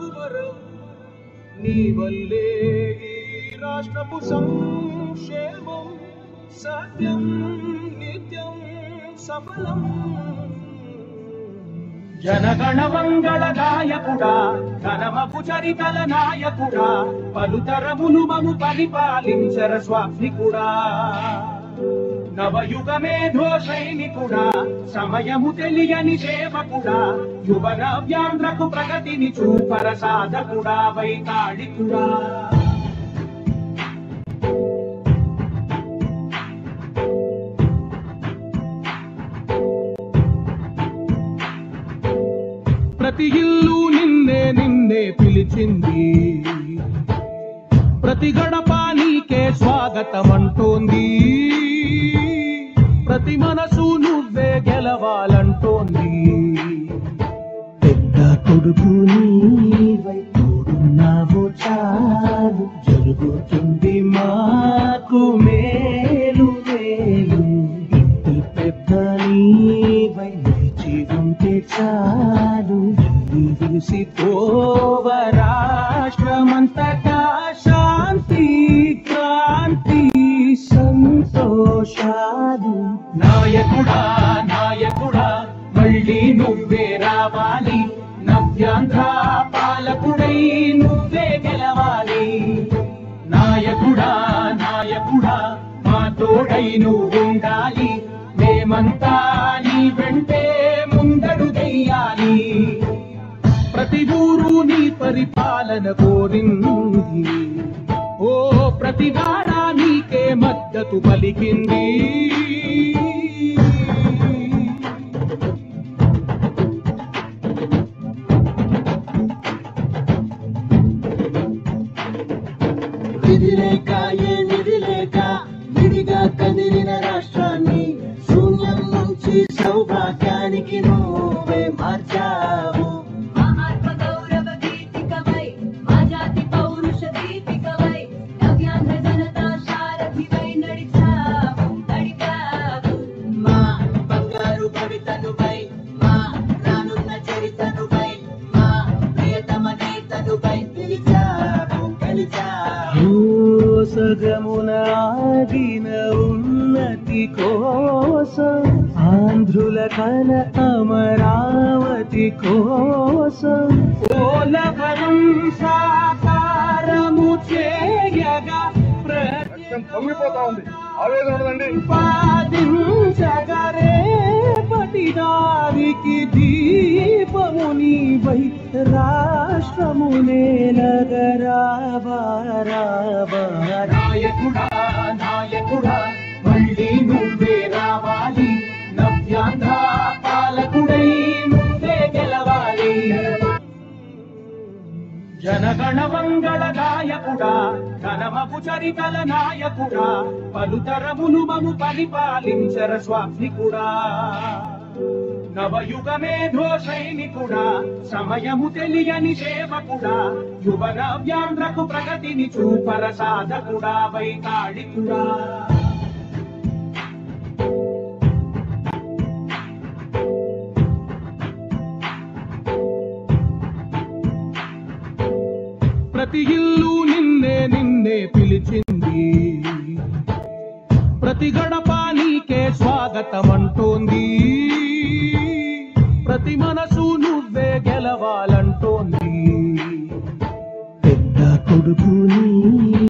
వరం నీ వల్లే ఈ రాష్ట్రపు సంక్షేమం సత్యం నిత్యం సఫలం జనగణ మంగళ నాయకుడా ఘనమపు చరితల నాయకుడా పలుతరములు మము పరిపాలించర స్వామికుడా నవయుగమే సైనికుడా సమయము తెలియని సేవకుడా యువన వ్యాంధ్రకు ప్రగతిని చూపర సాధకుడా వైతాళికుడా ప్రతి ఇల్లు నిన్నే నిన్నే పిలిచింది ప్రతి గడప నీకే స్వాగతం అంటోంది ప్రతి మనసు నువ్వే గెలవాలంటోంది పెద్ద కొడుకు నీవై తోడున్నావు చాలు జరుగుతుంది మాకు మేలు మేలు ఇంటి పెద్ద నీవై నిలిచి ఉంటే చాలు విలిసి పోవ రాష్ట్రమంతటా శాంతి క్రాంతి సంతోషాలు నాయకుడా నాయకుడా మళ్ళీ నువ్వే రావాలి నవ్యాంధ్ర పాలకుడై నువ్వే గెలవాలి నాయకుడా నాయకుడా మా తోడై నువ్వు ఉండాలి మేమంతా నీ వెంటే ముందడుగెయ్యాలి ప్రతి ఊరు నీ పరిపాలన కోరింది ఓ ప్రతి వారా నీకే మద్దతు పలికింది విధి లేక ఏ నిధి లేక విడిగా కదిలిన రాష్ట్రాన్ని శూన్యం నుంచి సౌభాగ్యానికి నువ్వే మార్చావు మా ఆత్మ గౌరవ గీతికవై మా జాతి పౌరుష దీపికవై నవ్యాంధ్ర జనతా సారథివై నడిచావు నడిపావు మా బంగారు భవితనుపై మా రానున్న చరితనుపై మా ప్రియతమ నేతనుపై పిలిచావు గెలిచావు సగమున ఆగిన ఉన్నతి కోసం ఆంధ్రుల కల అమరావతి కోసం పోలవరం సాకారము చేయగా పొంగిపోతా ఉంది ఆవేదన ఉండదండి పాదించగరేపటి దారికి దీపము నీవై రాష్ట్రము నేలగరాబారాబా నాయకుడా నాయకుడా మళ్ళీ నువ్వే రావాలి నవ్యాంధ్ర పాలకుడై నువ్వే గెలవాలి జనగణ మంగళ నాయకుడా ఘనమపు చరితల నాయకుడా పలుతరములు మము పరిపాలించర స్వామికుడా నవయుగమే సైనికుడా సమయము తెలియని సేవకుడా యువన వ్యాంధ్రకు ప్రగతిని చూపర సాధకుడా వైతాళికుడా ప్రతి ఇల్లు నిన్నే నిన్నే పిలిచింది ప్రతి గడప నీకే స్వాగతం అంటోంది ప్రతి మనసు నువ్వే గెలవాలంటోంది పెద్ద కొడుకు నీ